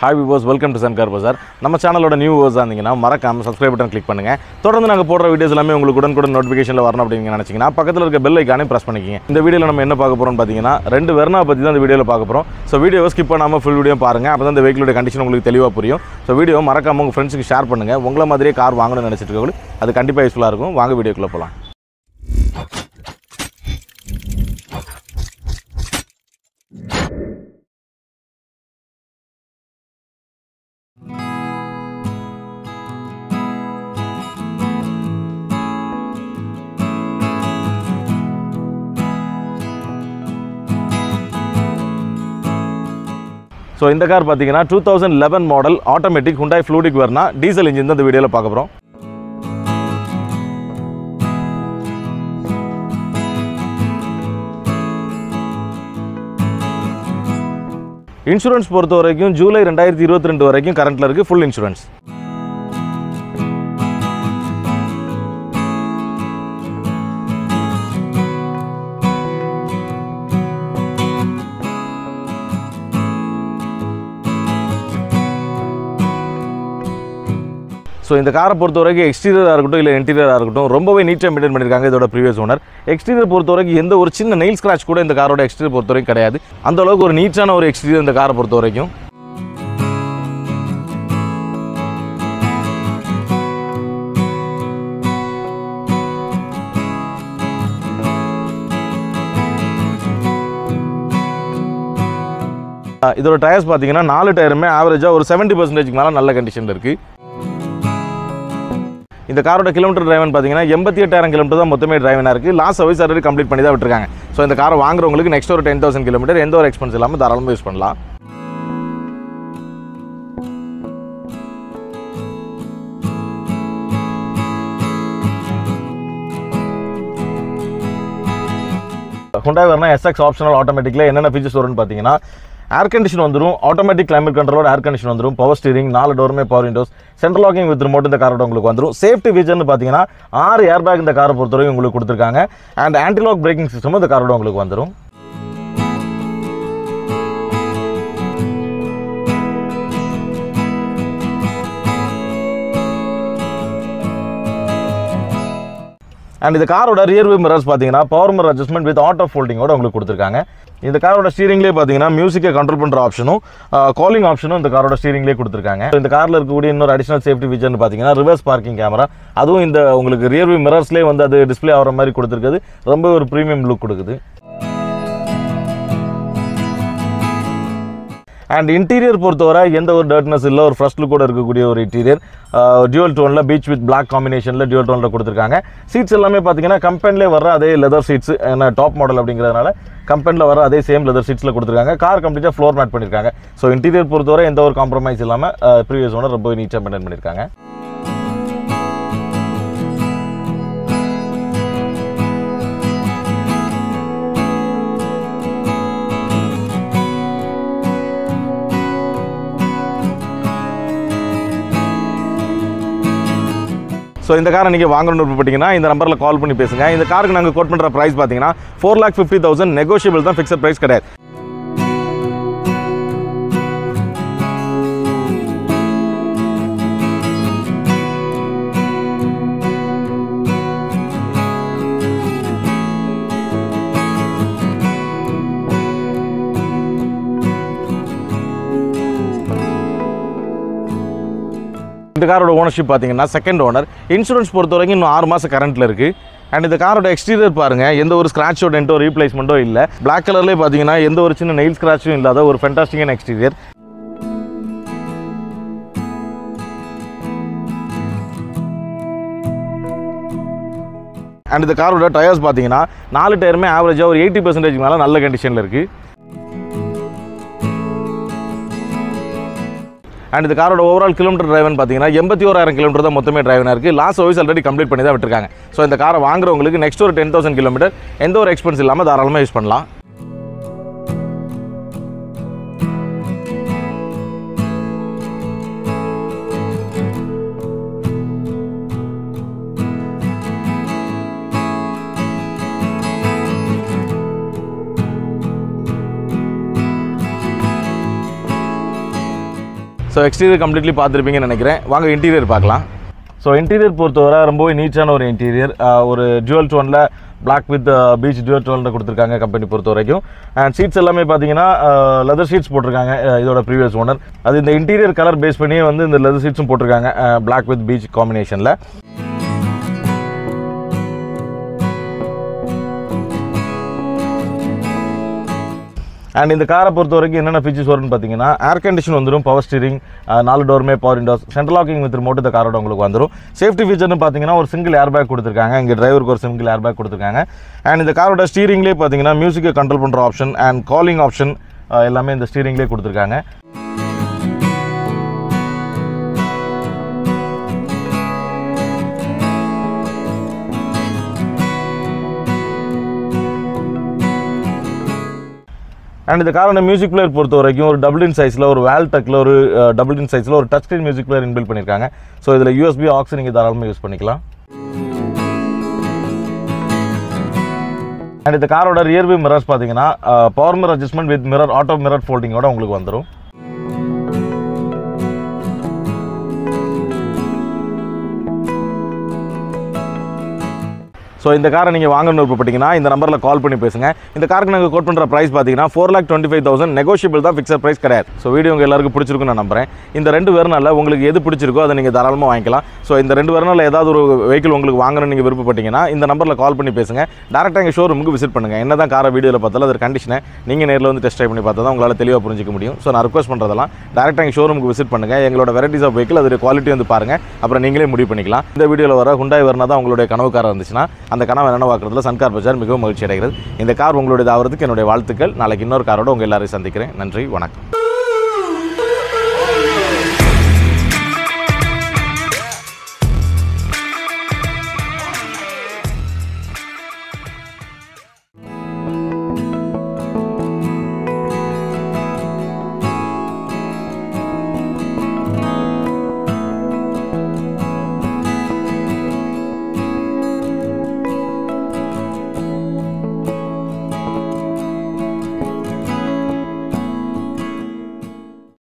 hi viewers welcome to sun car bazaar நம்ம சேனலோட new viewers இருந்தீங்கன்னா மறக்காம சப்ஸ்கிரைப் பட்டன் கிளிக் பண்ணுங்க தொடர்ந்து நாங்கள் போடுற வீடியோஸ் எல்லாமே உங்களுக்கு உடனுக்குடன் நோட்டிஃபிகேஷனில் வரணும் அப்படின்னு நினச்சிங்கன்னா பக்கத்தில் இருக்க பெல் ஐக்கானே ப்ரெஸ் பண்ணிக்கிங்க இந்த வீடியோவில் நம்ம என்ன பார்க்க போகிறோம்னு பார்த்தீங்கன்னா ரெண்டு வெர்னா பற்றி தான் இந்த வீடியோவில் பார்க்க போகிறோம் ஸோ வீடியோவை ஸ்கிப் பண்ணாமல் ஃபுல் வீடியோ பாருங்க அப்போ தான் இந்த வெஹிக்கிளோட கண்டிஷன் உங்களுக்கு தெளிவாக புரியும் ஸோ வீடியோ மறக்காம உங்கள் ஃப்ரெண்ட்ஸுக்கு ஷேர் பண்ணுங்கள் உங்களை மாதிரியே கார் வாங்கணும்னு நினச்சிட்டு இருக்கவங்களுக்கு அது கண்டிப்பாக யூஸ்ஃபுல்லாக இருக்கும் வாங்க வீடியோக்குள்ளே போகலாம் ஸோ இந்த கார் பார்த்தீங்கன்னா two thousand eleven model automatic Hyundai fluidic Verna diesel engine தான் இந்த வீடியோவில் பார்க்க போகிறோம் இன்சூரன்ஸ் பொறுத்த வரைக்கும் ஜூலை ரெண்டாயிரத்தி இருபத்தி ரெண்டு வரைக்கும் கரண்ட்டில் இருக்குது ஃபுல் இன்சூரன்ஸ் ஸோ இந்த காரை பொறுத்த வரைக்கும் எக்ஸ்டீரியராக இருக்கட்டும் இல்லை இன்டீரியராக இருக்கட்டும் ரொம்பவே நீட்டாக மெயின்டைன் பண்ணியிருக்காங்க இதோட ப்ரீவியஸ் ஓனர் எக்ஸ்டீரியர் பொறுத்த வரைக்கும் எந்த ஒரு சின்ன நெயில் ஸ்க்ராட்ச் கூட இந்த காரோட எக்ஸ்டீரியர் பொறுத்த வரைக்கும் கிடையாது அந்த அளவுக்கு ஒரு நீட்டான ஒரு எக்ஸ்டீரியர் இந்த காரை பொறுத்த வரைக்கும் அஹ் இதோட டயர்ஸ் பார்த்தீங்கன்னா நாலு டயருமே ஆவரேஜாக ஒரு செவன்ட்டி பர்சன்டேஜ்க்கு மேலே நல்ல கண்டிஷனில் இருக்குது இந்த காரோட கிலோமீட்டர் டிரைவன் பார்த்தீங்கன்னா எண்பத்தி எட்டாயிரம் கிலோமீட்டர் தான் மொத்தமே டிரைவனாக இருக்குது லாஸ்ட் சர்வீஸ் ஆல்ரெடி கம்ப்ளீட் பண்ணி தான் விட்டுருக்காங்க ஸோ இந்த காரை வாங்குறவங்களுக்கு நெக்ஸ்ட் ஒரு டென் தௌசண்ட் கிலோமீட்டர் எந்த ஒரு எக்ஸ்பென்ஸ் இல்லாமல் தாராளமாக யூஸ் பண்ணலாம் ஹுண்டாய் வரனா எஸ்எக்ஸ் ஆப்ஷனல் ஆட்டோமேட்டிக்கில் என்னென்ன ஃபீச்சர்ஸ் வரும்னு பார்த்தீங்கன்னா ஏர் கண்டிஷன் வந்துடும் ஆட்டோமேட்டிக் கிளைமேட் கண்ட்ரோலோட ஏர் கண்டிஷன் வந்துடும் பவர் ஸ்டீரிங் நாலு டோருமே power windows central locking with remote இந்த காரோட உங்களுக்கு வந்துடும் சேஃப்டி ஃபீச்சர்னு பார்த்தீங்கன்னா ஆறு ஏர் பேக் இந்த காரை பொறுத்தவரைக்கும் உங்களுக்கு கொடுத்துருக்காங்க அண்ட் ஆன்டிலாக் பிரேக்கிங் சிஸ்டமும் இந்த காரோட உங்களுக்கு வந்துடும் அண்ட் இந்த காரோட ரியர் வியூ மிரர்ஸ் பார்த்தீங்கன்னா power mirror adjustment with auto ஃபோல்டிங்கோட உங்களுக்கு கொடுத்துருக்காங்க இந்த காரோட ஸ்டீரிங்லேயே பார்த்தீங்கன்னா மியூசிக்கை கண்ட்ரோல் பண்ணுற ஆப்ஷனும் காலிங் ஆப்ஷனும் இந்த காரோட ஸ்டீரிங்லேயே கொடுத்துருக்காங்க இந்த காரில் இருக்கக்கூடிய இன்னொரு அடிஷனல் சேஃப்டி ஃபீச்சர்னு பார்த்தீங்கன்னா ரிவர்ஸ் பார்க்கிங் கேமரா அதுவும் இந்த உங்களுக்கு ரியர் வியூ மிரர்ஸ்லேயே வந்து அது டிஸ்ப்ளே ஆகிற மாதிரி கொடுத்துருக்குது ரொம்ப ஒரு ப்ரீமியம் லுக் கொடுக்குது அண்ட் இன்டீரியர் பொறுத்தவரை எந்த ஒரு டர்ட்னஸ் இல்லை ஒரு ஃபர்ஸ்ட் லுக் கூட இருக்கக்கூடிய ஒரு இன்டீரியர் டியூவல் டோனில் பீச் வித் பிளாக் காம்பினேஷனில் டியூவல் டோனில் கொடுத்துருக்காங்க சீட்ஸ் எல்லாமே பார்த்தீங்கன்னா கம்பெனிலே வர அதே லெதர் சீட்ஸ் ஏன்னா டாப் மாடல் அப்படிங்கிறதுனால கம்பெனியில் வர அதே சேம் லெதர் சீட்ஸில் கொடுத்துருக்காங்க கார் கம்ப்ளீட்டாக ஃப்ளோர் மேட் பண்ணியிருக்காங்க ஸோ இன்டீரியர் பொறுத்தவரை எந்த ஒரு காம்ப்ரமைஸ் இல்லாமல் ப்ரீவியஸ் ஓனர் ரொம்ப நீட்டாக மெயின்டைன் பண்ணியிருக்காங்க ஸோ இந்த காரை நீங்கள் வாங்கணும்னு விருப்பப்பட்டீங்கன்னா இந்த நம்பரில் கால் பண்ணி பேசுங்க இந்த காருக்கு நாங்கள் கோட் பண்ணுற ப்ரைஸ் பார்த்தீங்கன்னா four lakh fifty thousand negotiable தான் ஃபிக்ஸட் ப்ரைஸ் கிடையாது இந்த காரோட ஓனர்ஷிப் பார்த்தீங்கன்னா செகண்ட் ஓனர் இன்சூரன்ஸ் பொறுத்த வரைக்கும் இன்னும் ஆறு மாதம் கரண்ட்டில் இருக்குது அண்ட் இந்த காரோட எக்ஸ்டீரியர் பாருங்கள் எந்த ஒரு ஸ்க்ராச்சோ டென்ட்டோ ரீப்ளேஸ்மெண்ட்டோ இல்லை பிளாக் கலர்லேயே பார்த்தீங்கன்னா எந்த ஒரு சின்ன நெயில் ஸ்க்ராச்சும் இல்லாத ஒரு ஃபென்டாஸ்டிக்கான எக்ஸ்டீரியர் அண்ட் இந்த காரோட டயர்ஸ் பார்த்தீங்கன்னா நாலு டயருமே ஆவரேஜாக ஒரு எயிட்டி பர்சன்டேஜ் மேலே நல்ல கண்டிஷனில் இருக்குது அண்ட் இந்த காரோட ஓவரால் கிலோமீட்டர் டிரைவன் பார்த்தீங்கன்னா எண்பத்தி ஓராயிரம் கிலோமீட்டர் தான் மொத்தமே டிரைவனாக இருக்குது லாஸ்ட் சர்வீஸ் ஆல்ரெடி கம்ப்ளீட் பண்ணி தான் விட்டுருக்காங்க ஸோ இந்த காரை வாங்குறவங்களுக்கு நெக்ஸ்ட் ஒரு டென் தௌசண்ட் கிலோமீட்டர் எந்த ஒரு எக்ஸ்பென்ஸ் இல்லாமல் தாராளமாக யூஸ் பண்ணலாம் ஸோ எக்ஸ்டீரியர் கம்ப்ளீட்லி பார்த்துருப்பீங்கன்னு நினைக்கிறேன் வாங்க இன்டீரியர் பார்க்கலாம் ஸோ இன்டீரியர் பொறுத்தவரை ரொம்பவே நீட்டான ஒரு இன்டீரியர் ஒரு ஜுவல் டோனில் பிளாக் வித் பீச் ஜுவல் டோனில் கொடுத்துருக்காங்க கம்பெனி பொறுத்த வரைக்கும் அண்ட் சீட்ஸ் எல்லாமே பார்த்தீங்கன்னா லெதர் ஷீட்ஸ் போட்டிருக்காங்க அஹ் இதோட ப்ரீவியஸ் ஓனர் அது இந்த இன்டீரியர் கலர் பேஸ் பண்ணியே வந்து இந்த லெதர் ஷீட்ஸும் போட்டிருக்காங்க பிளாக் வித் பீச் காம்பினேஷனில் அண்ட் இந்த காரை பொறுத்த வரைக்கும் என்னென்ன ஃபீச்சர்ஸ் வரும்னு பார்த்தீங்கன்னா ஏர் கண்டிஷன் வந்துடும் பவர் ஸ்டீரிங் நாலு டோருமே power windows central locking with remote இந்த காரோட உங்களுக்கு வந்துடும் சேஃப்டி ஃபீச்சர்னு பார்த்தீங்கன்னா ஒரு சிங்கிள் ஏர் பேக் கொடுத்துருக்காங்க இங்கே டிரைவருக்கு ஒரு சிங்கிள் ஏர் பேக் கொடுத்துருக்காங்க அண்ட் இந்த காரோட ஸ்டீரிங்லேயே பார்த்தீங்கன்னா மியூசிக்கை கண்ட்ரோல் பண்ணுற ஆப்ஷன் அண்ட் காலிங் ஆப்ஷன் எல்லாமே இந்த ஸ்டீரிங்லேயே கொடுத்துருக்காங்க அண்ட் இந்த காரோட மியூசிக் பிளேயர் பொறுத்த வரைக்கும் ஒரு டபுள் இன் சைஸில் ஒரு வேல் டக்கில் ஒரு டபுள் இன் சைஸில் ஒரு touch screen music player inbuilt பண்ணியிருக்காங்க ஸோ இதில் யூஎஸ்பி ஆக்ஸ் நீங்கள் தாராளமாக யூஸ் பண்ணிக்கலாம் அண்ட் இந்த காரோட ரியர் வியூ மிரர்ஸ் பார்த்தீங்கன்னா power mirror adjustment with mirror auto mirror ஃபோல்டிங்கோட உங்களுக்கு வந்துடும் ஸோ இந்த காரை நீங்கள் வாங்கணும் விருப்பப்பட்டீங்கன்னா இந்த நம்பரில் கால் பண்ணி பேசுங்க இந்த காருக்கு நாங்கள் கோட் பண்ணுற ப்ரைஸ் பார்த்தீங்கன்னா four lakh twenty five thousand negotiable தான் ஃபிக்ஸட் ப்ரைஸ் கிடையாது ஸோ வீடியோ உங்கள் எல்லாருக்கும் பிடிச்சிருக்குன்னு நான் நம்புறேன் இந்த ரெண்டு வேறுனால உங்களுக்கு எது பிடிச்சிருக்கோ அதை நீங்கள் தாராளமாக வாங்கிக்கலாம் ஸோ இந்த ரெண்டு வேறுனால ஏதாவது ஒரு வெஹிக்கிள் உங்களுக்கு வாங்கணும்னு நீங்கள் விருப்பப்பட்டீங்கன்னா இந்த நம்பரில் கால் பண்ணி பேசுங்க டேரெக்டாக எங்கள் ஷோரூமுக்கு விசிட் பண்ணுங்கள் என்ன தான் காரை வீடியோவில் பார்த்தாலும் அது கண்டிஷனை நீங்கள் நேரில் வந்து டெஸ்ட் ட்ரைவ் பண்ணி பார்த்தா தான் உங்களால் தெளிவாக புரிஞ்சிக்க முடியும் ஸோ நான் ரிக்வஸ்ட் பண்ணுறதெல்லாம் டேரெக்டாக எங்கள் ஷோரூமுக்கு விசிட் பண்ணுங்கள் எங்களோட வெரைட்டிஸ் ஆஃப் வெஹிக்கிள் அதோட குவாலிட்டி வந்து பாருங்கள் அப்புறம் நீங்களே முடிவு பண்ணிக்கலாம் இந்த வீடியோவில் வர ஹுண்டாய் வரனா தான் உங்களுடைய கனவு காராக இருந்துச்சுன்னா அந்த கனவை நினைவாக்குறதுல சன்கார் பஜார் மிகவும் மகிழ்ச்சி அடைகிறது இந்த கார் உங்களுடைய ஆகிறதுக்கு என்னுடைய வாழ்த்துக்கள் நாளைக்கு இன்னொரு காரோட உங்கள் எல்லாரையும் சந்திக்கிறேன் நன்றி வணக்கம்